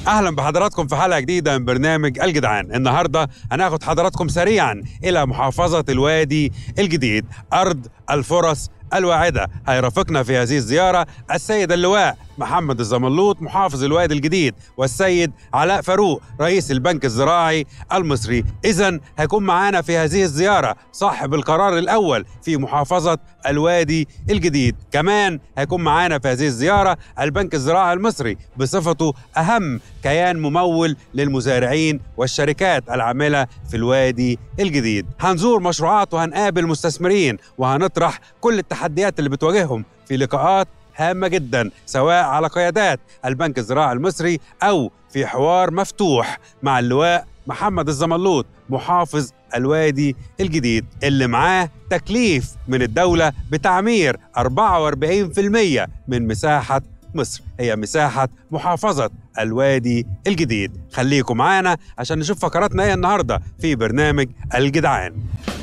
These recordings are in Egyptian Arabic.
اهلا بحضراتكم في حلقه جديده من برنامج الجدعان النهارده هناخد حضراتكم سريعا الى محافظه الوادي الجديد ارض الفرص الواعده هيرافقنا في هذه الزياره السيد اللواء محمد الزملوط محافظ الوادي الجديد والسيد علاء فاروق رئيس البنك الزراعي المصري اذا هيكون معانا في هذه الزياره صاحب القرار الاول في محافظه الوادي الجديد كمان هيكون معانا في هذه الزياره البنك الزراعي المصري بصفته اهم كيان ممول للمزارعين والشركات العامله في الوادي الجديد هنزور مشروعات وهنقابل مستثمرين وهنطرح كل التحديات اللي بتواجههم في لقاءات هامة جدا سواء على قيادات البنك الزراعي المصري أو في حوار مفتوح مع اللواء محمد الزملوط محافظ الوادي الجديد اللي معاه تكليف من الدولة بتعمير 44% من مساحة مصر هي مساحة محافظة الوادي الجديد خليكم معانا عشان نشوف فقراتنا ايه النهاردة في برنامج الجدعان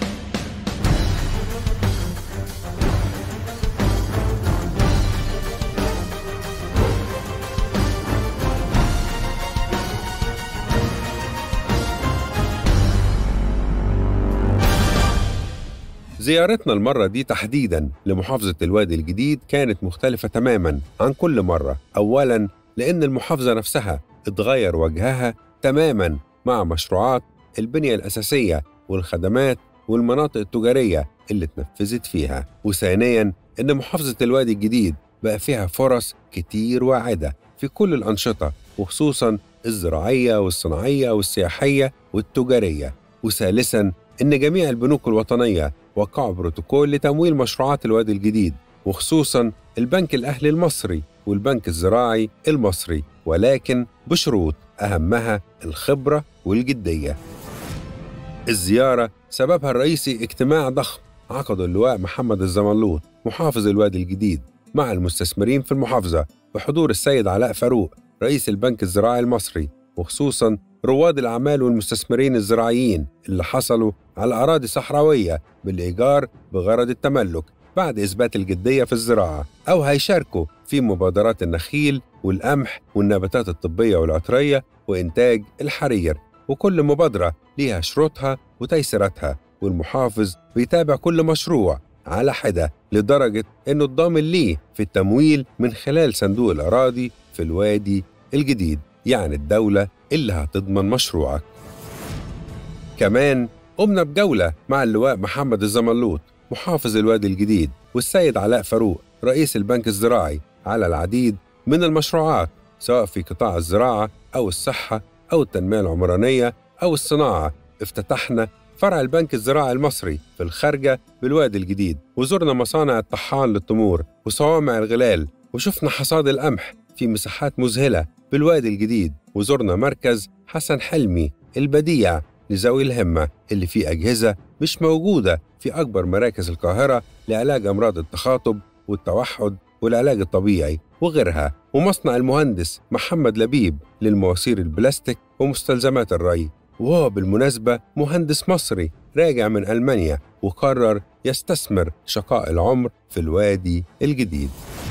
زيارتنا المرة دي تحديدا لمحافظة الوادي الجديد كانت مختلفة تماما عن كل مرة أولا لأن المحافظة نفسها اتغير وجهها تماما مع مشروعات البنية الأساسية والخدمات والمناطق التجارية اللي اتنفذت فيها وثانيا إن محافظة الوادي الجديد بقى فيها فرص كتير واعدة في كل الأنشطة وخصوصا الزراعية والصناعية والسياحية والتجارية وثالثا إن جميع البنوك الوطنية وقعوا بروتوكول لتمويل مشروعات الوادي الجديد وخصوصا البنك الأهلي المصري والبنك الزراعي المصري ولكن بشروط أهمها الخبرة والجدية الزيارة سببها الرئيسي اجتماع ضخم عقده اللواء محمد الزملوط محافظ الوادي الجديد مع المستثمرين في المحافظة بحضور السيد علاء فاروق رئيس البنك الزراعي المصري وخصوصا رواد الأعمال والمستثمرين الزراعيين اللي حصلوا على أراضي صحراوية بالإيجار بغرض التملك بعد إثبات الجدية في الزراعة أو هيشاركوا في مبادرات النخيل والقمح والنباتات الطبية والعطرية وإنتاج الحرير وكل مبادرة ليها شروطها وتيسيراتها والمحافظ بيتابع كل مشروع على حدة لدرجة إنه الضامن ليه في التمويل من خلال صندوق الأراضي في الوادي الجديد يعني الدولة اللي هتضمن مشروعك كمان قمنا بجولة مع اللواء محمد الزملوط محافظ الوادي الجديد والسيد علاء فاروق رئيس البنك الزراعي على العديد من المشروعات سواء في قطاع الزراعة أو الصحة أو التنمية العمرانية أو الصناعة افتتحنا فرع البنك الزراعي المصري في الخارجة بالوادي الجديد وزرنا مصانع الطحان للتمور وصوامع الغلال وشفنا حصاد القمح في مساحات مذهلة بالوادي الجديد وزرنا مركز حسن حلمي البديع لذوي الهمة اللي فيه أجهزة مش موجودة في أكبر مراكز القاهرة لعلاج أمراض التخاطب والتوحد والعلاج الطبيعي وغيرها ومصنع المهندس محمد لبيب للمواسير البلاستيك ومستلزمات الري وهو بالمناسبة مهندس مصري راجع من ألمانيا وقرر يستثمر شقاء العمر في الوادي الجديد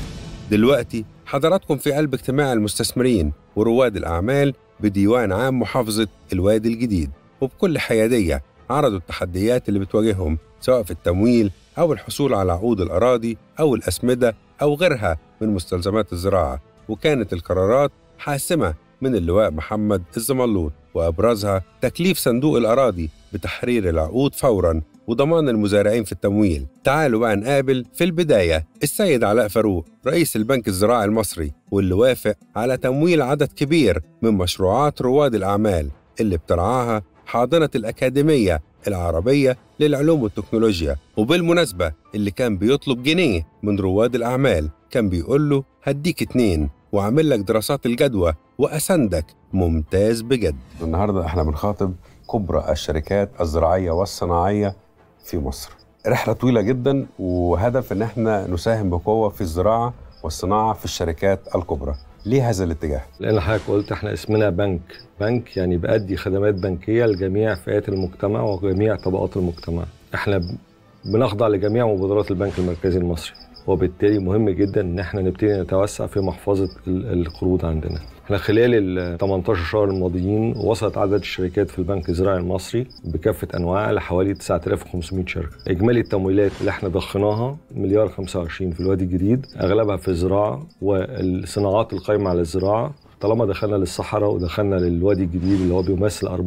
دلوقتي حضراتكم في قلب اجتماع المستثمرين ورواد الأعمال بديوان عام محافظة الوادي الجديد وبكل حيادية عرضوا التحديات اللي بتواجههم سواء في التمويل أو الحصول على عقود الأراضي أو الأسمدة أو غيرها من مستلزمات الزراعة وكانت القرارات حاسمة من اللواء محمد الزملوط وأبرزها تكليف صندوق الأراضي بتحرير العقود فوراً وضمان المزارعين في التمويل تعالوا بقى نقابل في البداية السيد علاء فاروق رئيس البنك الزراعي المصري واللي وافق على تمويل عدد كبير من مشروعات رواد الأعمال اللي بترعاها حاضنة الأكاديمية العربية للعلوم والتكنولوجيا وبالمناسبة اللي كان بيطلب جنيه من رواد الأعمال كان بيقول له هديك اتنين وأعمل لك دراسات الجدوى وأسندك ممتاز بجد النهارده احنا بنخاطب كبرى الشركات الزراعيه والصناعيه في مصر. رحله طويله جدا وهدف ان احنا نساهم بقوه في الزراعه والصناعه في الشركات الكبرى. ليه هذا الاتجاه؟ لان حضرتك قلت احنا اسمنا بنك بنك يعني بأدي خدمات بنكيه لجميع فئات المجتمع وجميع طبقات المجتمع احنا ب- بنخضع لجميع مبادرات البنك المركزي المصري وبالتالي مهم جدا ان احنا نبتدي نتوسع في محفظه ال- القروض عندنا. احنا خلال ال 18 شهر الماضيين وصلت عدد الشركات في البنك الزراعي المصري بكافه انواعها لحوالي 9500 شركه. اجمالي التمويلات اللي احنا ضخناها مليار 25 في الوادي الجديد اغلبها في الزراعه والصناعات القائمه على الزراعه طالما دخلنا للصحراء ودخلنا للوادي الجديد اللي هو بيمثل 44%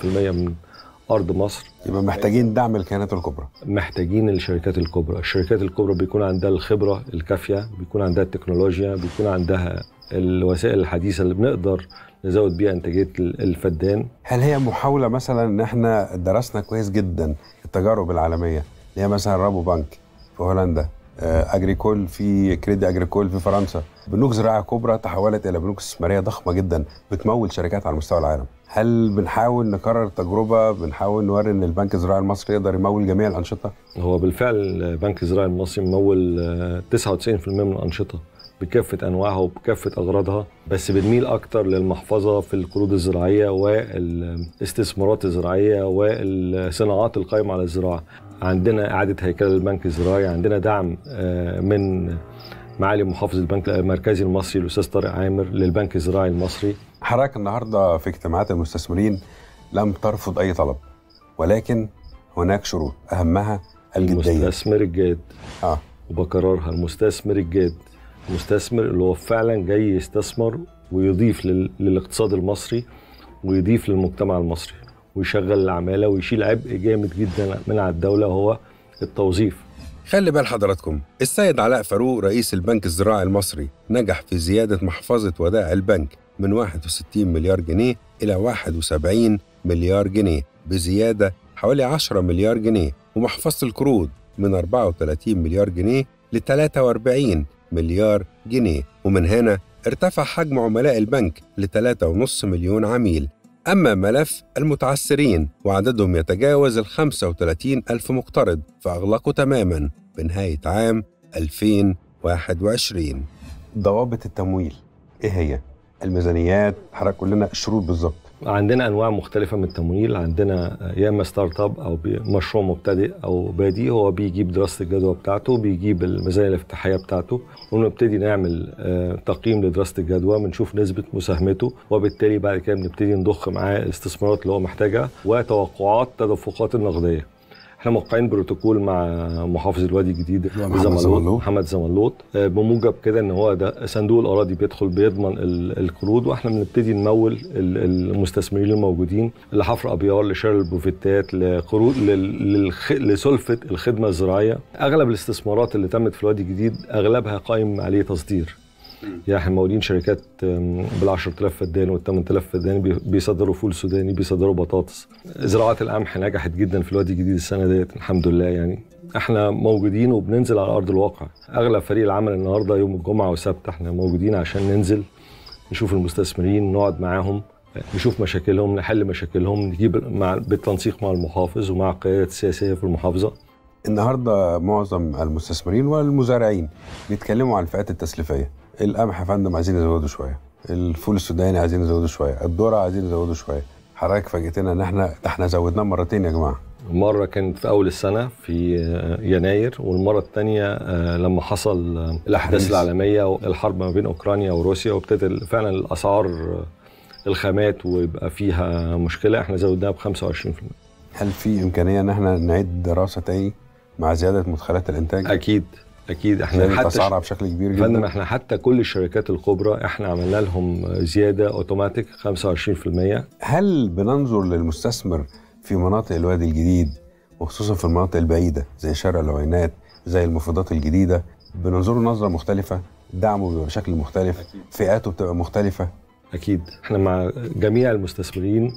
من ارض مصر يبقى محتاجين دعم الكيانات الكبرى محتاجين الشركات الكبرى الشركات الكبرى بيكون عندها الخبرة الكافية بيكون عندها التكنولوجيا بيكون عندها الوسائل الحديثة اللي بنقدر نزود بيها إنتاجية الفدان هل هي محاولة مثلا ان احنا درسنا كويس جدا التجارب العالمية اللي هي مثلا رابو بنك في هولندا آه، اجريكول في كريدي اجريكول في فرنسا بنوك زراعة كبرى تحولت الى بنوك استثمارية ضخمة جدا بتمول شركات على مستوى العالم هل بنحاول نكرر التجربة بنحاول نوري ان البنك الزراعي المصري يقدر يمول جميع الانشطة هو بالفعل بنك الزراعي المصري ممول آه، 99% من الأنشطة بكافة أنواعها وبكافة أغراضها بس بنميل أكتر للمحفظة في القروض الزراعية والاستثمارات الزراعية والصناعات القائمة على الزراعة عندنا إعادة هيكلة للبنك الزراعي عندنا دعم آه، من معالي محافظ البنك المركزي المصري الأستاذ طارق عامر للبنك الزراعي المصري حضرتك النهارده في اجتماعات المستثمرين لم ترفض اي طلب ولكن هناك شروط اهمها الجدية المستثمر الجاد اه وبكررها المستثمر الجاد المستثمر اللي هو فعلا جاي يستثمر ويضيف لل... للاقتصاد المصري ويضيف للمجتمع المصري ويشغل العمالة ويشيل عبء جامد جدا من على الدولة وهو التوظيف خلي بال حضراتكم السيد علاء فاروق رئيس البنك الزراعي المصري نجح في زيادة محفظة ودائع البنك من 61 مليار جنيه إلى 71 مليار جنيه بزيادة حوالي 10 مليار جنيه ومحفظة القروض من 34 مليار جنيه ل 43 مليار جنيه ومن هنا ارتفع حجم عملاء البنك ل 3.5 مليون عميل أما ملف المتعثرين وعددهم يتجاوز ال 35 ألف مقترض فأغلقوا تماما بنهاية عام 2021 ضوابط التمويل ايه هي الميزانيات حضرتك قول لنا الشروط بالظبط عندنا انواع مختلفه من التمويل عندنا يا اما ستارت اب او بي- مشروع مبتدئ او بادي هو بيجيب دراسه الجدوى بتاعته بيجيب الميزانيه الافتتاحيه بتاعته ونبتدي نعمل آه، تقييم لدراسه الجدوى بنشوف نسبه مساهمته وبالتالي بعد كده بنبتدي نضخ معاه الاستثمارات اللي هو محتاجها وتوقعات تدفقات النقديه احنا موقعين بروتوكول مع محافظ الوادي الجديد محمد زملوط زملوط. محمد زملوط آه، بموجب كده ان هو ده صندوق الاراضي بيدخل بيضمن ال- القروض واحنا بنبتدي نمول ال- المستثمرين الموجودين لحفر ابيار لشراء البوفيتات لقروض لل- للخ- لسلفه الخدمه الزراعيه اغلب الاستثمارات اللي تمت في الوادي الجديد اغلبها قائم عليه تصدير يعني احنا مولين شركات بال 10000 فدان وال 8000 فدان بي- بيصدروا فول سوداني بيصدروا بطاطس زراعه القمح نجحت جدا في الوادي الجديد السنه ديت الحمد لله يعني احنا موجودين وبننزل على ارض الواقع اغلب فريق العمل النهارده يوم الجمعه والسبت احنا موجودين عشان ننزل نشوف المستثمرين نقعد معاهم نشوف مشاكلهم نحل مشاكلهم نجيب مع بالتنسيق مع المحافظ ومع القيادات السياسيه في المحافظه النهارده معظم المستثمرين والمزارعين بيتكلموا عن الفئات التسليفيه القمح يا فندم عايزين يزودوا شويه الفول السوداني عايزين يزودوا شويه الذره عايزين يزودوا شويه حضرتك فاجئتنا ان احنا ده احنا زودناه مرتين يا جماعه مرة كانت في أول السنة في آه، يناير والمرة الثانية آه، لما حصل آه، الأحداث تحديث. العالمية والحرب ما بين أوكرانيا وروسيا وابتدى ال- فعلا الأسعار آه، الخامات ويبقى فيها مشكلة احنا زودناها ب 25% هل في امكانيه ان احنا نعيد دراسه تاني مع زياده مدخلات الانتاج أكيد أكيد احنا زياده حتى اسعارها بشكل كبير يا فندم جدا احنا حتى كل الشركات الكبرى احنا عملنا لهم زيادة اوتوماتيك 25% هل بننظر للمستثمر في مناطق الوادي الجديد وخصوصا في المناطق البعيده زي شارع العوينات زي المفيدات الجديده بننظر له نظره مختلفه دعمه بيبقى بشكل مختلف فئاته بتبقى مختلفه اكيد احنا مع جميع المستثمرين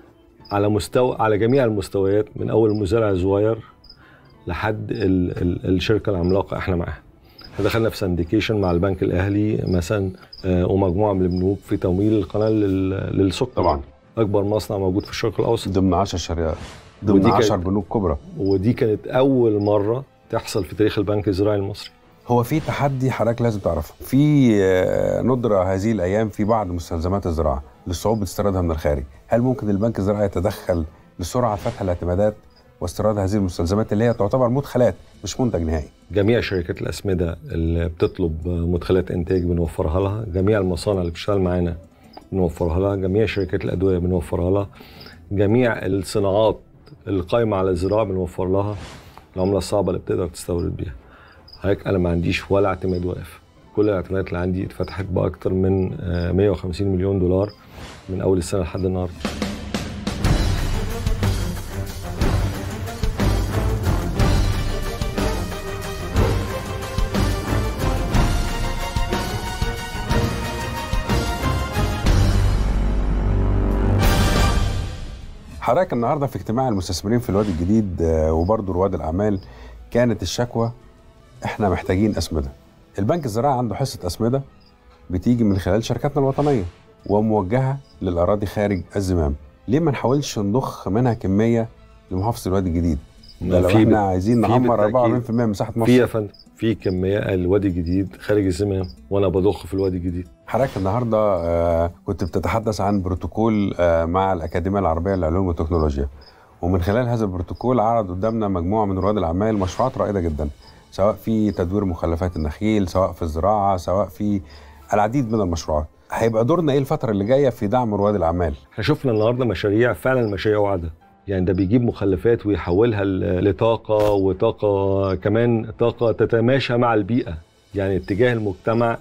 على مستوى على جميع المستويات من اول المزارع الصغير لحد ال ال الشركه العملاقه احنا معاها احنا دخلنا في سنديكيشن مع البنك الاهلي مثلا آه، ومجموعه من البنوك في تمويل القناه لل- للسكر طبعا. اكبر مصنع موجود في الشرق الاوسط ضمن 10 شركات ضمن ودي كانت- 10 بنوك كبرى ودي كانت اول مره تحصل في تاريخ البنك الزراعي المصري هو في تحدي حضرتك لازم تعرفه في آه، ندرة هذه الأيام في بعض مستلزمات الزراعة لصعوبة استيرادها من الخارج هل ممكن البنك الزراعي يتدخل لسرعة فتح الاعتمادات واستيراد هذه المستلزمات اللي هي تعتبر مدخلات مش منتج نهائي جميع شركات الاسمده اللي بتطلب مدخلات انتاج بنوفرها لها جميع المصانع اللي بتشتغل معانا بنوفرها لها جميع شركات الادويه بنوفرها لها جميع الصناعات القائمه على الزراعه بنوفر لها العمله الصعبه اللي بتقدر تستورد بيها هيك انا ما عنديش ولا اعتماد واقف كل الاعتمادات اللي عندي اتفتحت باكثر من آه، 150 مليون دولار من اول السنه لحد النهارده حضرتك النهارده في اجتماع المستثمرين في الوادي الجديد آه، وبرضه رواد الاعمال كانت الشكوى احنا محتاجين اسمده. البنك الزراعي عنده حصه اسمده بتيجي من خلال شركاتنا الوطنيه وموجهه للاراضي خارج الزمام. ليه ما نحاولش نضخ منها كميه لمحافظه الوادي الجديد؟ ده لو في احنا عايزين في نعمر بالتأكيد. 44% من مساحه في مصر يا فندم في كميه الوادي الجديد خارج الزمام وانا بضخ في الوادي الجديد حضرتك النهارده آه، كنت بتتحدث عن بروتوكول آه، مع الاكاديميه العربيه للعلوم والتكنولوجيا ومن خلال هذا البروتوكول عرض قدامنا مجموعه من رواد الاعمال مشروعات رائده جدا سواء في تدوير مخلفات النخيل سواء في الزراعه سواء في العديد من المشروعات هيبقى دورنا ايه الفتره اللي جايه في دعم رواد الاعمال احنا شفنا النهارده مشاريع فعلا مشاريع واعده يعني ده بيجيب مخلفات ويحولها ل- لطاقه وطاقه كمان طاقه تتماشى مع البيئه يعني اتجاه المجتمع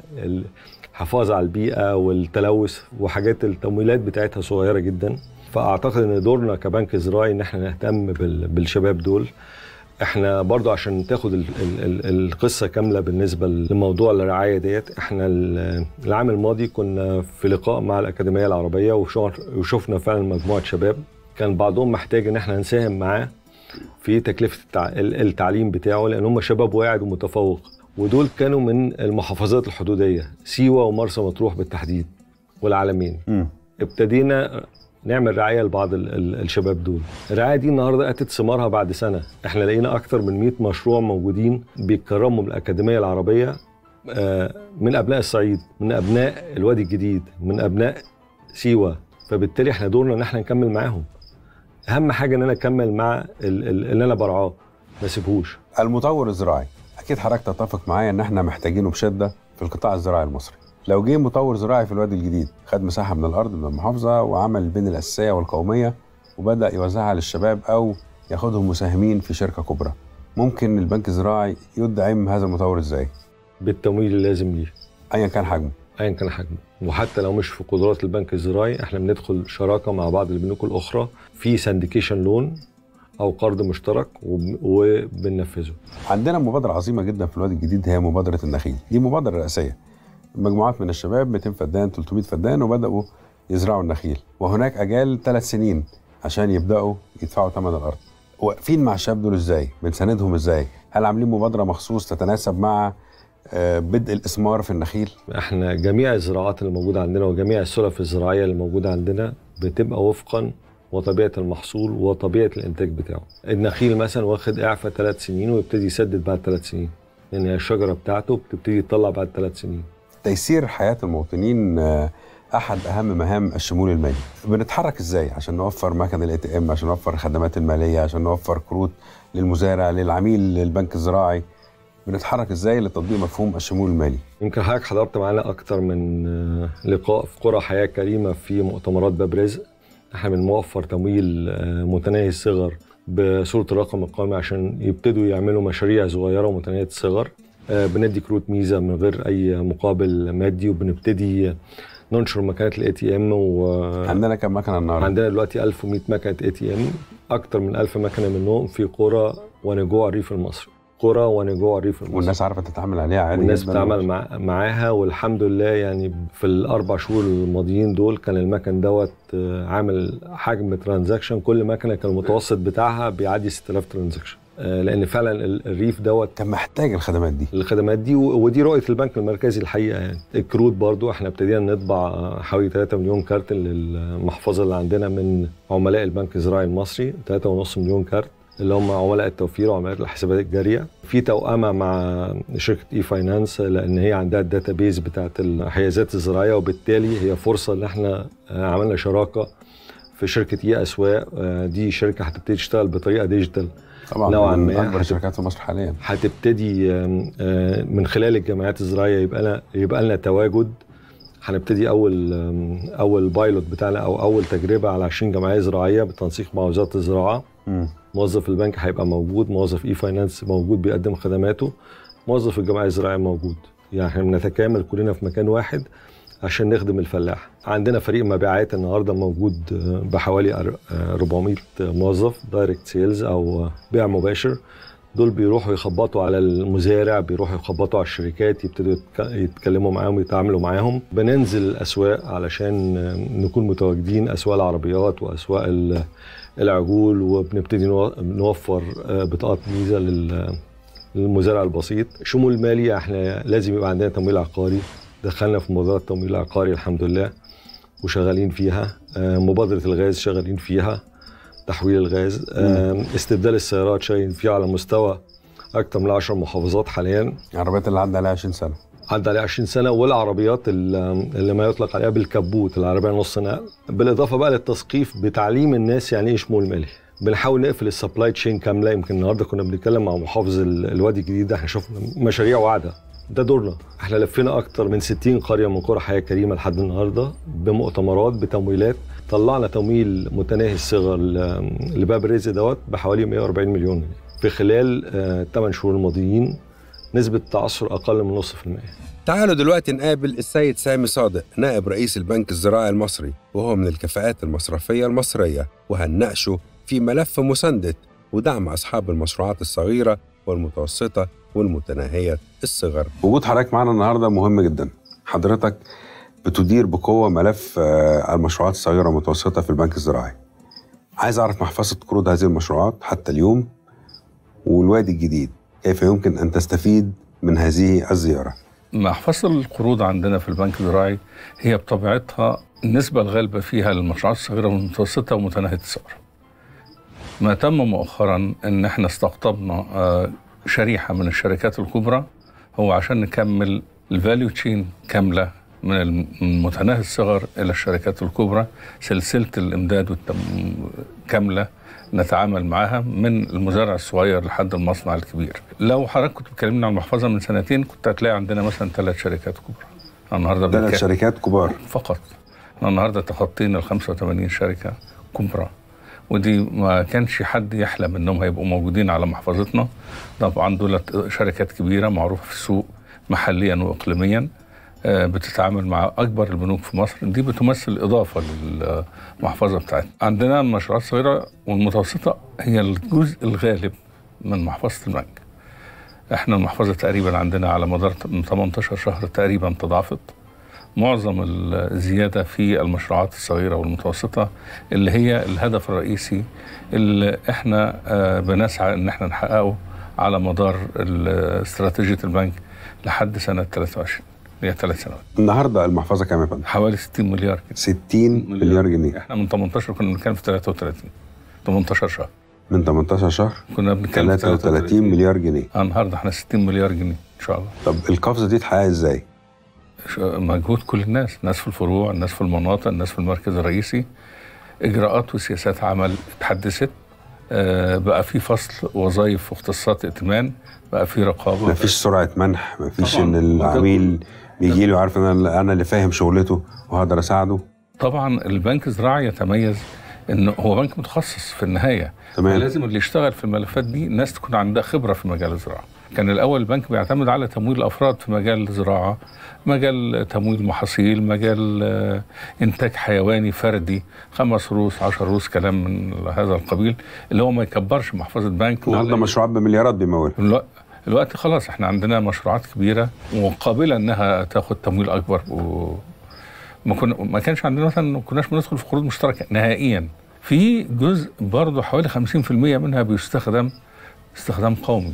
الحفاظ على البيئه والتلوث وحاجات التمويلات بتاعتها صغيره جدا فاعتقد ان دورنا كبنك زراعي ان احنا نهتم بال- بالشباب دول احنا برضو عشان تاخد ال ال ال القصه كامله بالنسبه لموضوع الرعايه ديت احنا ال- العام الماضي كنا في لقاء مع الاكاديميه العربيه وشو- وشفنا فعلا مجموعه شباب كان بعضهم محتاج ان احنا نساهم معاه في تكلفه التع... ال- التعليم بتاعه لان هم شباب واعد ومتفوق ودول كانوا من المحافظات الحدوديه سيوه ومرسى مطروح بالتحديد والعالمين مم. ابتدينا نعمل رعايه لبعض ال- ال- الشباب دول الرعايه دي النهارده اتت ثمارها بعد سنه احنا لقينا اكتر من 100 مشروع موجودين بيتكرموا من الاكاديميه العربيه آه، من ابناء الصعيد من ابناء الوادي الجديد من ابناء سيوه فبالتالي احنا دورنا ان احنا نكمل معاهم اهم حاجه ان انا اكمل مع ال- ال- اللي انا برعاه ما اسيبهوش المطور الزراعي اكيد حضرتك تتفق معايا ان احنا محتاجينه بشده في القطاع الزراعي المصري لو جه مطور زراعي في الوادي الجديد خد مساحه من الارض من المحافظه وعمل البنيه الاساسيه والقوميه وبدا يوزعها للشباب او ياخدهم مساهمين في شركه كبرى ممكن البنك الزراعي يدعم هذا المطور ازاي بالتمويل اللازم ليه ايا كان حجمه ايا كان حجمه وحتى لو مش في قدرات البنك الزراعي احنا بندخل شراكه مع بعض البنوك الاخرى في سندكيشن لون او قرض مشترك وب- وبننفذه عندنا مبادره عظيمه جدا في الوادي الجديد هي مبادره النخيل دي مبادره رئاسيه مجموعات من الشباب 200 فدان 300 فدان وبداوا يزرعوا النخيل وهناك اجال ثلاث سنين عشان يبداوا يدفعوا ثمن الارض واقفين مع الشباب دول ازاي بنساندهم ازاي هل عاملين مبادره مخصوص تتناسب مع آه، بدء الاسمار في النخيل احنا جميع الزراعات اللي موجوده عندنا وجميع السلف الزراعيه اللي موجوده عندنا بتبقى وفقا وطبيعه المحصول وطبيعه الانتاج بتاعه النخيل مثلا واخد اعفاء ثلاث سنين ويبتدي يسدد بعد ثلاث سنين لان هي الشجره بتاعته بتبتدي تطلع بعد ثلاث سنين تيسير حياه المواطنين آه، احد اهم مهام الشمول المالي بنتحرك ازاي عشان نوفر مكن الاي تي ام عشان نوفر الخدمات الماليه عشان نوفر كروت للمزارع للعميل للبنك الزراعي بنتحرك ازاي لتطبيق مفهوم الشمول المالي يمكن حضرتك حضرت معانا اكتر من آه، لقاء في قرى حياه كريمه في مؤتمرات باب رزق احنا بنوفر تمويل آه، متناهي الصغر بصوره الرقم القومي عشان يبتدوا يعملوا مشاريع صغيره ومتناهيه الصغر آه، بندي كروت ميزه من غير اي مقابل مادي وبنبتدي ننشر مكانات الاي تي ام وعندنا عندنا كم مكنه النهارده دلوقتي 1100 مكنه اي تي ام اكتر من 1000 مكنه منهم في قرى ونجوع الريف المصري قرى ونجوع الريف المصري والناس عارفه تتعامل عليها عادي والناس جدا بتتعامل مع معاها والحمد لله يعني في الاربع شهور الماضيين دول كان المكن دوت آه، عامل حجم ترانزاكشن كل مكنه كان المتوسط بتاعها بيعدي 6000 ترانزاكشن آه، لان فعلا ال- الريف دوت كان محتاج الخدمات دي الخدمات دي و- ودي رؤيه البنك المركزي الحقيقه يعني الكروت برضو احنا ابتدينا نطبع آه، حوالي 3 مليون كارت للمحفظه اللي عندنا من عملاء البنك الزراعي المصري 3.5 مليون كارت اللي هم عملاء التوفير وعملاء الحسابات الجاريه في توأمه مع شركه اي فاينانس لان هي عندها الداتا بيز بتاعت الحيازات الزراعيه وبالتالي هي فرصه ان احنا آه، عملنا شراكه في في شركه اي اسواق آه، دي شركه هتبتدي تشتغل بطريقه ديجيتال طبعا نوعاً من ما اكبر هتبقى- الشركات في مصر حاليا هتبتدي آم، آه، من خلال الجمعيات الزراعيه يبقى لنا يبقى لنا تواجد هنبتدي اول آم، اول بايلوت بتاعنا او اول تجربه على 20 جمعيه زراعيه بالتنسيق مع وزاره الزراعه مم. موظف البنك هيبقى موجود موظف اي فاينانس موجود بيقدم خدماته موظف الجمعيه الزراعيه موجود يعني احنا بنتكامل كلنا في مكان واحد عشان نخدم الفلاح عندنا فريق مبيعات النهارده موجود آه، بحوالي أر- آه، 400 موظف دايركت سيلز او آه، بيع مباشر دول بيروحوا يخبطوا على المزارع بيروحوا يخبطوا على الشركات يبتدوا يتك- يتكلموا معاهم ويتعاملوا معاهم بننزل الاسواق علشان آه، نكون متواجدين اسواق العربيات واسواق ال- العجول وبنبتدي نو- نوفر آه، بطاقات ميزه لل- للمزارع البسيط شمول مالي احنا لازم يبقى عندنا تمويل عقاري دخلنا في مبادره التمويل العقاري الحمد لله وشغالين فيها آه، مبادره الغاز شغالين فيها تحويل الغاز آه، استبدال السيارات شغالين فيها على مستوى اكثر من 10 محافظات حاليا العربيات اللي عدى عليها 20 سنه عدى عليها 20 سنه والعربيات ال- اللي ما يطلق عليها بالكبوت العربيه نص نقل بالاضافه بقى للتثقيف بتعليم الناس يعني ايه شمول مالي بنحاول نقفل السبلاي تشين كامله يمكن النهارده كنا بنتكلم مع محافظ ال- الوادي الجديد ده احنا شفنا مشاريع واعده ده دورنا احنا لفينا اكتر من 60 قريه من قرى حياه كريمه لحد النهارده بمؤتمرات بتمويلات طلعنا تمويل متناهي الصغر ل- لباب الرزق دوت بحوالي 140 مليون جنيه في خلال 8 شهور الماضيين نسبه تعثر اقل من نص في المية تعالوا دلوقتي نقابل السيد سامي صادق نائب رئيس البنك الزراعي المصري وهو من الكفاءات المصرفية المصرية وهنناقشه في ملف مساندة ودعم أصحاب المشروعات الصغيرة والمتوسطة والمتناهية الصغر وجود حضرتك معانا النهارده مهم جدا حضرتك بتدير بقوه ملف آه، المشروعات الصغيره والمتوسطه في البنك الزراعي عايز اعرف محفظه قروض هذه المشروعات حتى اليوم والوادي الجديد كيف يمكن ان تستفيد من هذه الزياره محفظة القروض عندنا في البنك الزراعي هي بطبيعتها النسبة الغالبة فيها للمشروعات الصغيرة والمتوسطة ومتناهية الصغر. ما تم مؤخرا ان احنا استقطبنا آه، شريحة من الشركات الكبرى هو عشان نكمل الفاليو تشين كاملة من الم- من متناهي الصغر الى الشركات الكبرى سلسلة الامداد والتم... كاملة نتعامل معاها من المزارع الصغير لحد المصنع الكبير لو حضرتك كنت بتكلمنا عن المحفظة من سنتين كنت هتلاقي عندنا مثلا ثلاث شركات كبرى النهارده ثلاث بنتكلم- شركات كبار فقط احنا النهارده تخطينا ال 85 شركه كبرى ودي ما كانش حد يحلم انهم هيبقوا موجودين على محفظتنا طبعا دول شركات كبيره معروفه في السوق محليا واقليميا آه، بتتعامل مع اكبر البنوك في مصر دي بتمثل اضافه للمحفظه بتاعتنا عندنا المشروعات الصغيره والمتوسطه هي الجزء الغالب من محفظه البنك احنا المحفظه تقريبا عندنا على مدار 18 شهر تقريبا تضاعفت معظم الزياده في المشروعات الصغيره والمتوسطه اللي هي الهدف الرئيسي اللي احنا آه، بنسعى ان احنا نحققه على مدار ال- استراتيجيه البنك لحد سنه 23 اللي هي ثلاث سنوات النهارده المحفظه كام يا فندم؟ حوالي 60 مليار كده 60 مليار جنيه احنا من 18 كنا بنتكلم في 33 18 شهر من 18 شهر كنا بنتكلم في 33 مليار جنيه آه، النهارده احنا 60 مليار جنيه ان شاء الله طب القفزه دي اتحققت ازاي؟ ش- مجهود كل الناس الناس في الفروع الناس في المناطق الناس في المركز الرئيسي اجراءات وسياسات عمل اتحدثت آه، بقى في فصل وظائف واختصاصات ائتمان بقى في رقابه مفيش سرعه منح مفيش طبعاً. ان العميل بيجي له عارف ان انا انا اللي فاهم شغلته وهقدر اساعده طبعا البنك الزراعي يتميز انه هو بنك متخصص في النهايه تمام لازم اللي يشتغل في الملفات دي ناس تكون عندها خبره في مجال الزراعه كان الاول البنك بيعتمد على تمويل الافراد في مجال الزراعه مجال تمويل محاصيل مجال آه، انتاج حيواني فردي خمس روس عشر روس كلام من هذا القبيل اللي هو ما يكبرش محفظه بنك النهارده ولا مشروعات بمليارات بيمولها الوقت الوقت خلاص احنا عندنا مشروعات كبيره وقابله انها تاخد تمويل اكبر و ما كنا ما كانش عندنا مثلا ما كناش بندخل في قروض مشتركه نهائيا في جزء برضه حوالي 50% منها بيستخدم استخدام قومي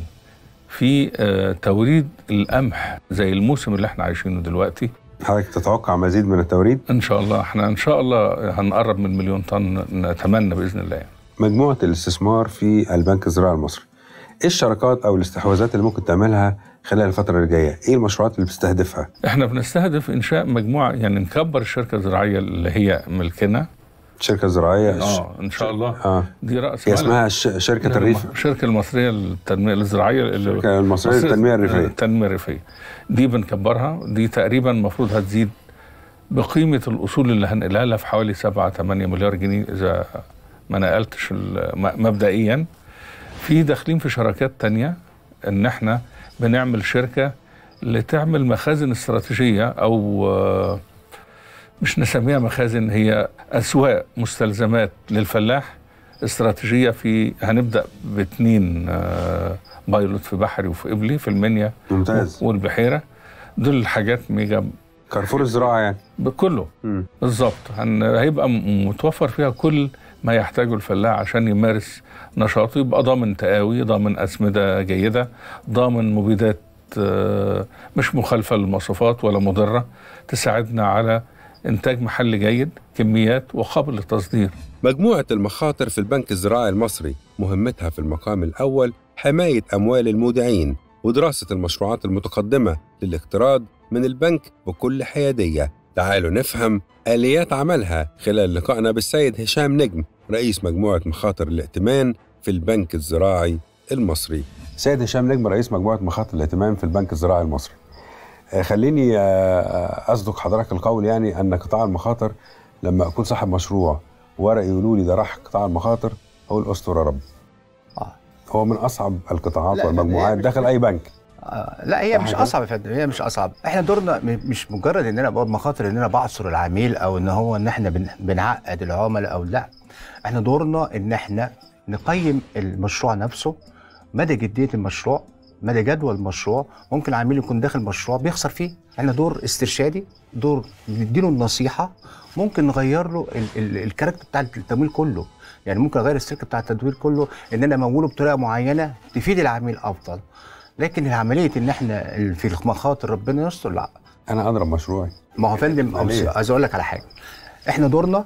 في آه توريد القمح زي الموسم اللي احنا عايشينه دلوقتي حضرتك تتوقع مزيد من التوريد ان شاء الله احنا ان شاء الله هنقرب من مليون طن نتمنى باذن الله يعني. مجموعه الاستثمار في البنك الزراعي المصري ايه الشراكات او الاستحواذات اللي ممكن تعملها خلال الفتره اللي جايه ايه المشروعات اللي بتستهدفها احنا بنستهدف انشاء مجموعه يعني نكبر الشركه الزراعيه اللي هي ملكنا الشركه الزراعيه اه ان شاء الله اه دي راس هي مالها. اسمها ش- شركه الريف الشركه المصريه للتنميه الزراعيه اللي الشركه المصريه للتنميه الريفيه التنميه الريفيه دي بنكبرها دي تقريبا المفروض هتزيد بقيمه الاصول اللي هنقلها لها في حوالي 7 8 مليار جنيه اذا ما نقلتش ال- م- مبدئيا في داخلين في شراكات تانية ان احنا بنعمل شركه لتعمل مخازن استراتيجيه او آه، مش نسميها مخازن هي اسواق مستلزمات للفلاح استراتيجيه في هنبدا باثنين آه، بايلوت في بحري وفي قبلي في المنيا ممتاز والبحيره دول الحاجات ميجا كارفور الزراعه يعني بكله مم. بالظبط هن- هيبقى م- متوفر فيها كل ما يحتاجه الفلاح عشان يمارس نشاطه يبقى ضامن تقاوي ضامن أسمدة جيدة ضامن مبيدات آه، مش مخالفة للمواصفات ولا مضرة تساعدنا على إنتاج محلي جيد كميات وقابل للتصدير مجموعة المخاطر في البنك الزراعي المصري مهمتها في المقام الأول حماية أموال المودعين ودراسة المشروعات المتقدمة للاقتراض من البنك بكل حيادية تعالوا نفهم آليات عملها خلال لقائنا بالسيد هشام نجم رئيس مجموعة مخاطر الائتمان في البنك الزراعي المصري سيد هشام نجم رئيس مجموعه مخاطر الائتمان في البنك الزراعي المصري آه، خليني آه، آه، اصدق حضرتك القول يعني ان قطاع المخاطر لما اكون صاحب مشروع ورق يقولوا لي ده راح قطاع المخاطر اقول استر يا رب آه. هو من اصعب القطاعات لا، والمجموعات لا، مش- داخل اي بنك آه، لا هي مش حاجة؟ اصعب يا فندم هي مش اصعب احنا دورنا م- مش مجرد ان انا بقول مخاطر ان انا بعصر العميل او ان هو ان احنا بن- بنعقد العملاء او لا احنا دورنا ان احنا نقيم المشروع نفسه مدى جديه المشروع مدى جدوى المشروع ممكن العميل يكون داخل مشروع بيخسر فيه احنا دور استرشادي دور نديله النصيحه ممكن نغير له ال- ال- الكاركتر بتاع التمويل كله يعني ممكن اغير السلك بتاع التدوير كله ان انا اموله بطريقه معينه تفيد العميل افضل لكن العمليه ان احنا ال- في المخاطر ربنا يستر لا انا اضرب مشروعي ما هو يا فندم عملية. عايز اقول لك على حاجه احنا دورنا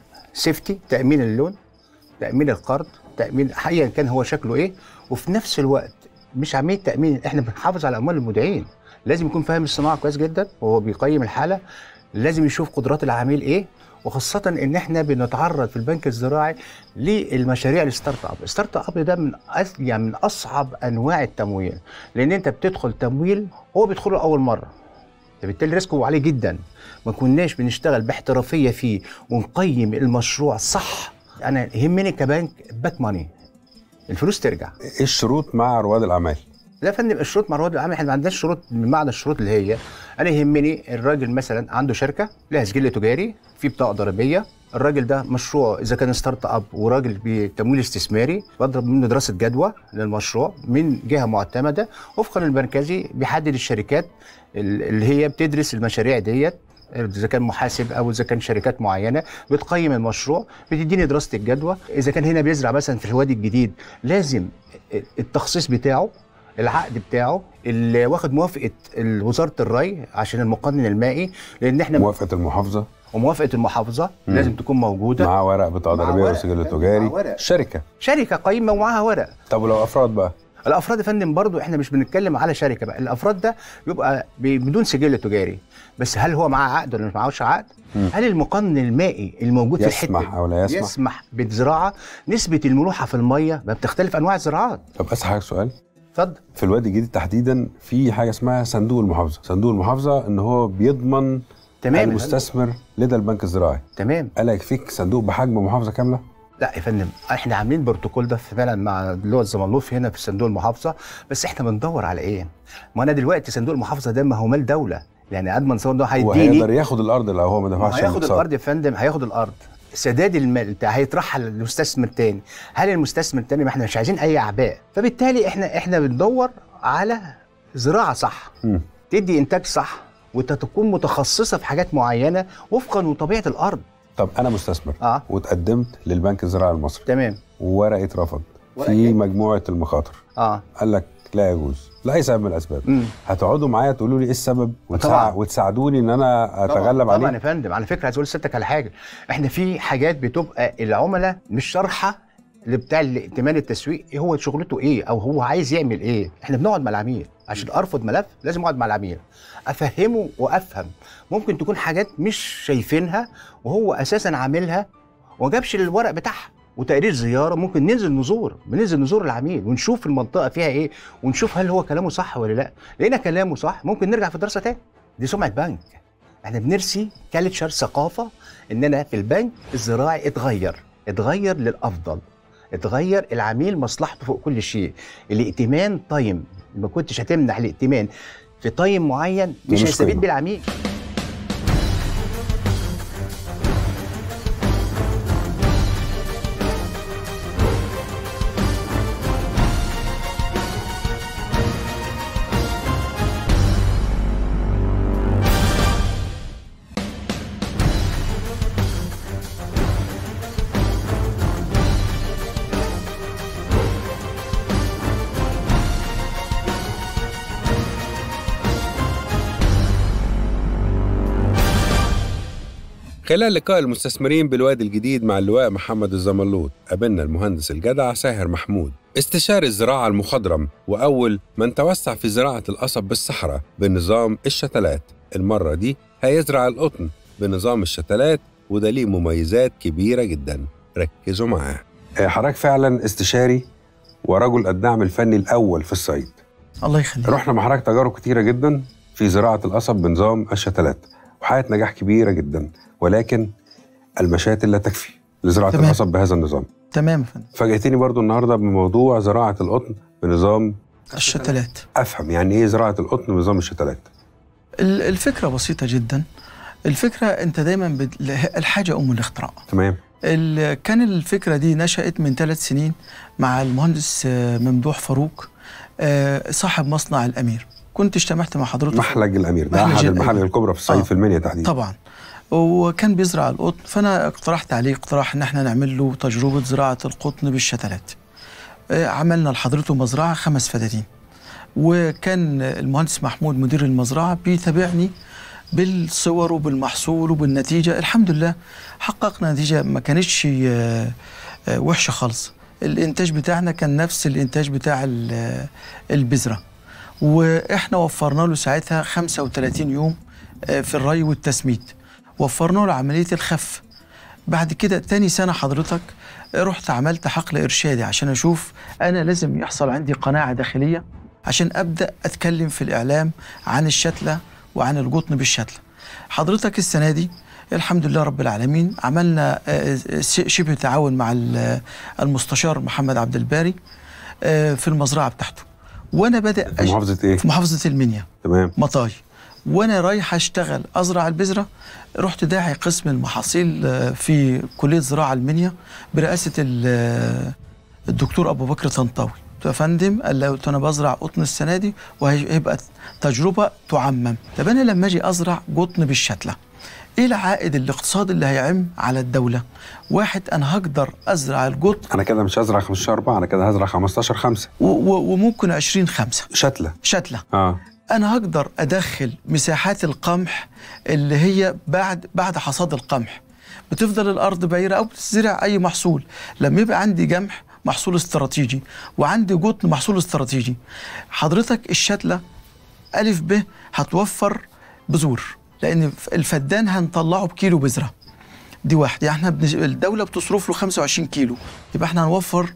سيفتي تامين اللون تامين القرض تامين ايا كان هو شكله ايه وفي نفس الوقت مش عمليه تامين احنا بنحافظ على اموال المودعين لازم يكون فاهم الصناعه كويس جدا وهو بيقيم الحاله لازم يشوف قدرات العميل ايه وخاصة ان احنا بنتعرض في البنك الزراعي للمشاريع الستارت اب، الستارت اب ده من أس... يعني من اصعب انواع التمويل، لان انت بتدخل تمويل هو بيدخله اول مرة. فبالتالي ريسكه عالي جدا ما كناش بنشتغل باحترافيه فيه ونقيم المشروع صح انا يهمني كبنك باك ماني الفلوس ترجع ايه الشروط مع رواد الاعمال لا يا فندم الشروط مع رواد الاعمال احنا ما عندناش شروط بمعنى الشروط اللي هي انا يهمني الراجل مثلا عنده شركه لها سجل تجاري في بطاقه ضريبيه الراجل ده مشروع اذا كان ستارت اب وراجل بتمويل استثماري بضرب منه دراسه جدوى للمشروع من جهه معتمده وفقا للمركزي بيحدد الشركات ال- اللي هي بتدرس المشاريع ديت اذا كان محاسب او اذا كان شركات معينه بتقيم المشروع بتديني دراسه الجدوى اذا كان هنا بيزرع مثلا في الوادي الجديد لازم التخصيص بتاعه العقد بتاعه اللي واخد موافقه وزاره الري عشان المقنن المائي لان احنا موافقه المحافظه وموافقه المحافظه لازم تكون موجوده مع ورق بطاقه مع ضريبيه ورق. وسجل مع تجاري ورق. شركه شركه قايمه ومعاها ورق طب ولو افراد بقى الافراد يا فندم برضو احنا مش بنتكلم على شركه بقى الافراد ده بيبقى ب- بدون سجل تجاري بس هل هو معاه عقد ولا مش معهوش عقد هل المقنن المائي الموجود في الحته يسمح او لا يسمح يسمح بالزراعه نسبه الملوحه في الميه ما بتختلف انواع الزراعات طب اسال حضرتك سؤال اتفضل في الوادي الجديد تحديدا في حاجه اسمها صندوق المحافظه صندوق المحافظه ان هو بيضمن تمام المستثمر لدى البنك الزراعي تمام الا يكفيك صندوق بحجم محافظه كامله لا يا فندم احنا عاملين البروتوكول ده فعلا مع اللي هو الزملوف هنا في صندوق المحافظه بس احنا بندور على ايه؟ ما انا دلوقتي صندوق المحافظه ده ما هو مال دوله يعني اضمن صندوق ده هو هيديني هيقدر ياخد الارض لو هو ما ما دفعش هياخد الاقساط. الارض يا فندم هياخد الارض سداد المال بتاع هيطرحها للمستثمر تاني هل المستثمر تاني ما احنا مش عايزين اي اعباء فبالتالي احنا احنا بندور على زراعه صح مم. تدي انتاج صح وانت تكون متخصصه في حاجات معينه وفقا لطبيعه الارض طب انا مستثمر اه وتقدمت للبنك الزراعي المصري تمام وورقه اترفض ورقة في إيه؟ مجموعه المخاطر اه قال لك لا يجوز لاي سبب من الاسباب امم هتقعدوا معايا تقولوا لي ايه السبب وتساع... طبعاً. وتساعدوني ان انا اتغلب طبعا عليه يا فندم على فكره عايز اقول لسيادتك على حاجه احنا في حاجات بتبقى العملاء مش شارحه لبتاع الائتمان التسويق إيه هو شغلته ايه او هو عايز يعمل ايه احنا بنقعد مع العميل عشان ارفض ملف لازم اقعد مع العميل افهمه وافهم ممكن تكون حاجات مش شايفينها وهو اساسا عاملها وما جابش الورق بتاعها وتقرير زياره ممكن ننزل نزور بننزل نزور العميل ونشوف المنطقه فيها ايه ونشوف هل هو كلامه صح ولا لا لقينا كلامه صح ممكن نرجع في الدراسه تاني دي سمعه بنك احنا بنرسي كالتشر ثقافه ان انا في البنك الزراعي اتغير اتغير للافضل اتغير العميل مصلحته فوق كل شيء الائتمان تايم ما كنتش هتمنح الائتمان في تايم معين مش مش هيستفيد قيمة. بالعميل خلال لقاء المستثمرين بالوادي الجديد مع اللواء محمد الزملوط قابلنا المهندس الجدع ساهر محمود استشاري الزراعة المخضرم وأول من توسع في زراعة القصب بالصحراء بنظام الشتلات المرة دي هيزرع القطن بنظام الشتلات وده ليه مميزات كبيرة جدا ركزوا معاه آه، حضرتك فعلا استشاري ورجل الدعم الفني الاول في الصعيد الله يخليك رحنا مع حضرتك تجارب كتيره جدا في زراعه القصب بنظام الشتلات وحققت نجاح كبيره جدا ولكن المشاتل لا تكفي لزراعه تمام. القصب بهذا النظام تمام يا فندم فاجئتني برضو النهارده بموضوع زراعه القطن بنظام الشتلات افهم يعني ايه زراعه القطن بنظام الشتلات ال- الفكره بسيطه جدا الفكره انت دايما بت... الحاجه ام الاختراع تمام ال- كان الفكره دي نشات من ثلاث سنين مع المهندس آه، ممدوح فاروق آه، صاحب مصنع الامير كنت اجتمعت مع حضرتك محلج الامير ده محلج احد الأمير. المحالج الكبرى في الصعيد آه. في المنيا تحديدا طبعا وكان بيزرع القطن فانا اقترحت عليه اقتراح ان احنا نعمل له تجربه زراعه القطن بالشتلات آه، عملنا لحضرته مزرعه خمس فدادين وكان المهندس محمود مدير المزرعه بيتابعني بالصور وبالمحصول وبالنتيجه الحمد لله حققنا نتيجه ما كانتش آه، آه، وحشه خالص الانتاج بتاعنا كان نفس الانتاج بتاع ال- البذره واحنا وفرنا له ساعتها 35 يوم آه، في الري والتسميد وفرنا له عمليه الخف بعد كده تاني سنه حضرتك رحت عملت حقل ارشادي عشان اشوف انا لازم يحصل عندي قناعه داخليه عشان ابدا اتكلم في الاعلام عن الشتله وعن القطن بالشتله حضرتك السنه دي الحمد لله رب العالمين عملنا آه، ش- شبه تعاون مع ال- المستشار محمد عبد الباري آه، في المزرعه بتاعته وانا بادئ في محافظه ايه في محافظه المنيا تمام مطاي وانا رايح اشتغل ازرع البذره رحت داعي قسم المحاصيل آه، في كليه زراعه المنيا برئاسه ال- آه، الدكتور ابو بكر طنطاوي قلت له يا فندم قال لي قلت انا بزرع قطن السنه دي وهيبقى تجربه تعمم طب انا لما اجي ازرع قطن بالشتله ايه العائد الاقتصادي اللي هيعم على الدوله واحد انا هقدر ازرع القطن انا كده مش هزرع 15 4 انا كده هزرع 15 5 و- و- وممكن 20 5 شتله شتله اه انا هقدر ادخل مساحات القمح اللي هي بعد بعد حصاد القمح بتفضل الارض بعيره او بتزرع اي محصول لما يبقى عندي جمح محصول استراتيجي وعندي قطن محصول استراتيجي حضرتك الشتله الف ب هتوفر بذور لان الفدان هنطلعه بكيلو بذره دي واحد يعني احنا بنج... الدولة بتصرف له 25 كيلو يبقى احنا هنوفر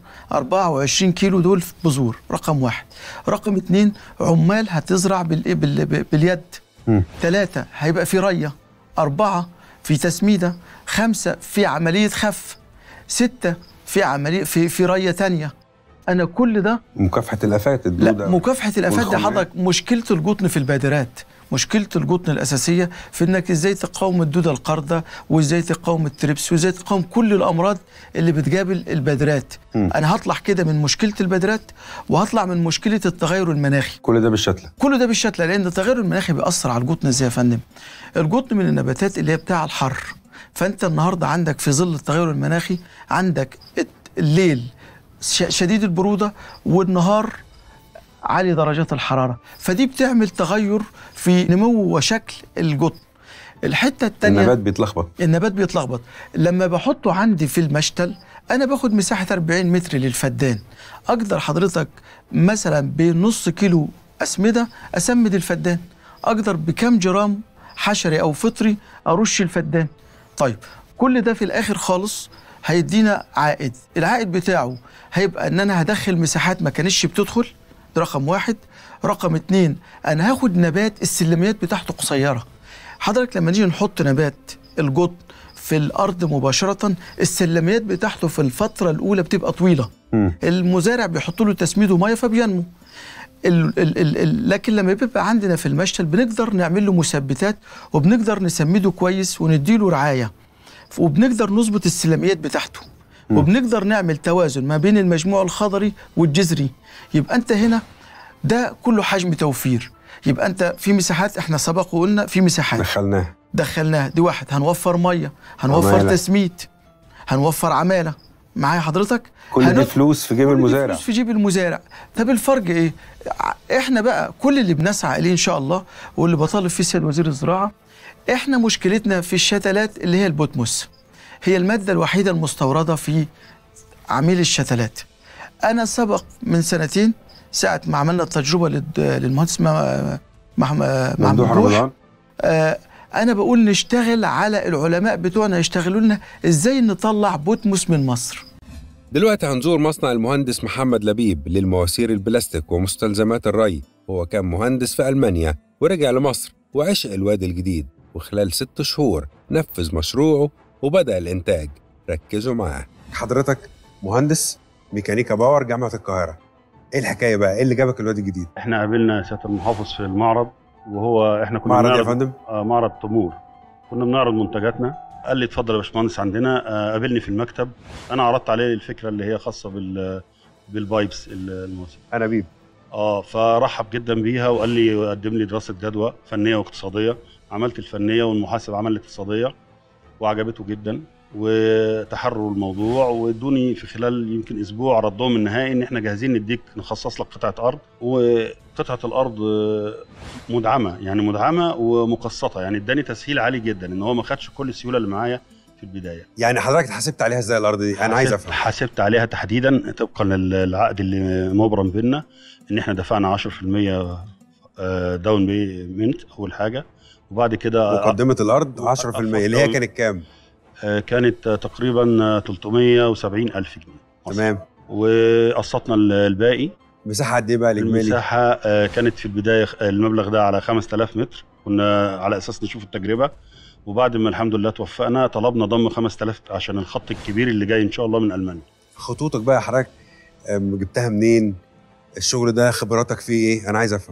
24 كيلو دول في بذور رقم واحد رقم اتنين عمال هتزرع بال... بال... بال... باليد مم. ثلاثة هيبقى في رية أربعة في تسميدة خمسة في عملية خف ستة في عملية في في رية تانية أنا كل ده مكافحه الافات لا الدوده مكافحه الافات دي والخمرات. حضرتك مشكله القطن في البادرات مشكله القطن الاساسيه في انك ازاي تقاوم الدوده القارده وازاي تقاوم التريبس وازاي تقاوم كل الامراض اللي بتقابل البادرات مم. انا هطلع كده من مشكله البادرات وهطلع من مشكله التغير المناخي كل ده بالشتله كل ده بالشتله لان التغير المناخي بيأثر على القطن ازاي يا فندم القطن من النباتات اللي هي بتاع الحر فانت النهارده عندك في ظل التغير المناخي عندك الت- الليل ش- شديد البروده والنهار عالي درجات الحراره فدي بتعمل تغير في نمو وشكل القطن الحته الثانيه النبات بيتلخبط النبات بيتلخبط لما بحطه عندي في المشتل انا باخد مساحه 40 متر للفدان اقدر حضرتك مثلا بنص كيلو اسمده اسمد الفدان اقدر بكم جرام حشري او فطري ارش الفدان طيب كل ده في الاخر خالص هيدينا عائد العائد بتاعه هيبقى ان انا هدخل مساحات ما كانتش بتدخل ده رقم واحد رقم اتنين انا هاخد نبات السلميات بتاعته قصيره حضرتك لما نيجي نحط نبات الجط في الارض مباشره السلميات بتاعته في الفتره الاولى بتبقى طويله مم. المزارع بيحط له تسميد وميه فبينمو ال ال ال ال لكن لما بيبقى عندنا في المشتل بنقدر نعمل له مثبتات وبنقدر نسمده كويس ونديله رعايه وبنقدر نظبط السلميات بتاعته وبنقدر نعمل توازن ما بين المجموع الخضري والجذري يبقى انت هنا ده كله حجم توفير يبقى انت في مساحات احنا سبق وقلنا في مساحات دخلناه دخلناها دي واحد هنوفر ميه هنوفر عمالة. تسميد هنوفر عماله معايا حضرتك كل دي هنف- فلوس في جيب كل دي المزارع فلوس في جيب المزارع طب الفرق ايه ع- احنا بقى كل اللي بنسعى اليه ان شاء الله واللي بطالب فيه السيد وزير الزراعه احنا مشكلتنا في الشتلات اللي هي البوتموس هي الماده الوحيده المستورده في عميل الشتلات انا سبق من سنتين ساعه ما عملنا التجربه للد- للمهندس مع مع مع ممدوح رمضان آه انا بقول نشتغل على العلماء بتوعنا يشتغلوا لنا ازاي نطلع بوتموس من مصر دلوقتي هنزور مصنع المهندس محمد لبيب للمواسير البلاستيك ومستلزمات الري هو كان مهندس في ألمانيا ورجع لمصر وعشق الوادي الجديد وخلال ست شهور نفذ مشروعه وبدأ الإنتاج ركزوا معاه حضرتك مهندس ميكانيكا باور جامعه القاهره ايه الحكايه بقى ايه اللي جابك الوادي الجديد احنا قابلنا سياده المحافظ في المعرض وهو احنا كنا معرض يا بنعرض- فندم آه معرض تمور كنا بنعرض منتجاتنا قال لي اتفضل يا باشمهندس عندنا آه قابلني في المكتب انا عرضت عليه الفكره اللي هي خاصه بال بالبايبس المواسير انابيب اه فرحب جدا بيها وقال لي قدم لي دراسه جدوى فنيه واقتصاديه عملت الفنيه والمحاسب عمل الاقتصاديه وعجبته جدا وتحرروا الموضوع وادوني في خلال يمكن اسبوع ردهم النهائي ان احنا جاهزين نديك نخصص لك قطعه ارض وقطعه الارض آه، مدعمه يعني مدعمه ومقسطه يعني اداني تسهيل عالي جدا ان هو ما خدش كل السيوله اللي معايا في البدايه يعني حضرتك اتحاسبت عليها ازاي الارض دي انا عايز حاسب- افهم حاسبت عليها تحديدا طبقا للعقد اللي مبرم بينا ان احنا دفعنا 10% آه، داون بيمنت اول حاجه وبعد كده مقدمه الارض 10% اللي هي كانت كام آه، كانت آه، تقريبا آه، 370 الف جنيه تمام وقسطنا ال- الباقي مساحه قد ايه بقى الاجمالي المساحه آه، كانت في البدايه آه، المبلغ ده على 5000 متر كنا على اساس نشوف التجربه وبعد ما الحمد لله توفقنا طلبنا ضم 5000 عشان الخط الكبير اللي جاي ان شاء الله من المانيا خطوطك بقى حضرتك أم، جبتها منين الشغل ده خبراتك فيه ايه انا عايز افهم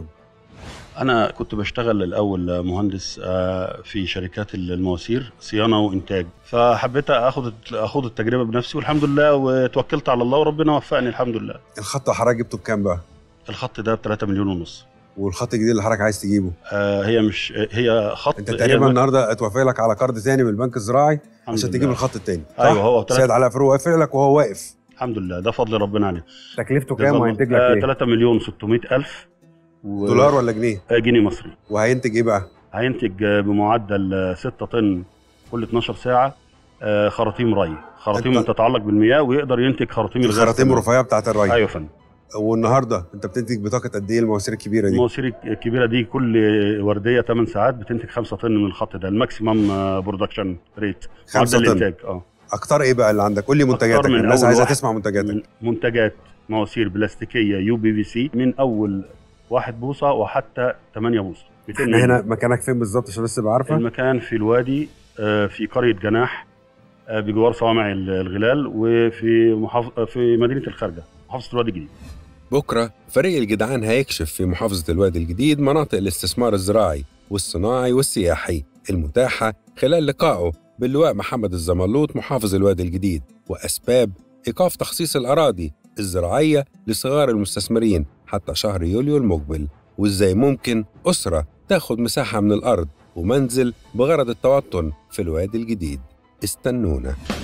انا كنت بشتغل الاول مهندس آه، في شركات المواسير صيانه وانتاج فحبيت اخد اخد التجربه بنفسي والحمد لله وتوكلت على الله وربنا وفقني الحمد لله الخط اللي حضرتك جبته بكام بقى الخط ده ب 3 مليون ونص والخط الجديد اللي حضرتك عايز تجيبه آه، هي مش هي خط انت هي تقريبا م- النهارده اتوافق لك على قرض تاني من البنك الزراعي الحمد عشان لله. تجيب الخط التاني صح؟ ايوه هو سيد تلات علاء فاروق وافق لك وهو واقف الحمد لله ده فضل ربنا عليه تكلفته جزاه كام الله. وهينتج لك آه، ايه 3 مليون 600 الف و... دولار ولا جنيه آه، جنيه مصري وهينتج ايه بقى هينتج آه، بمعدل آه، 6 طن كل 12 ساعه آه، خراطيم ري خراطيم أنت- تتعلق بالمياه ويقدر ينتج خراطيم الغاز الخراطيم كمان. الرفيعه بتاعت الري ايوه يا فندم والنهارده انت بتنتج بطاقه قد ايه المواسير الكبيره دي المواسير الكبيره دي كل ورديه 8 ساعات بتنتج 5 طن من الخط ده الماكسيمم برودكشن ريت خمسة معدل طن. الانتاج اه اكتر ايه بقى اللي عندك قول لي منتجاتك من الناس أول عايزه واحد. تسمع منتجاتك من منتجات مواسير بلاستيكيه يو بي في سي من اول واحد بوصه وحتى 8 بوصه 200 احنا هنا مكانك فين بالظبط عشان الناس تبقى عارفه المكان في الوادي آه، في قريه جناح آه، بجوار صوامع الغلال وفي محافظ في مدينه الخارجه محافظه الوادي الجديد بكرة فريق الجدعان هيكشف في محافظة الوادي الجديد مناطق الاستثمار الزراعي والصناعي والسياحي المتاحة خلال لقائه باللواء محمد الزملوط محافظ الوادي الجديد وأسباب إيقاف تخصيص الأراضي الزراعية لصغار المستثمرين حتى شهر يوليو المقبل وإزاي ممكن أسرة تاخد مساحة من الأرض ومنزل بغرض التوطن في الوادي الجديد استنونا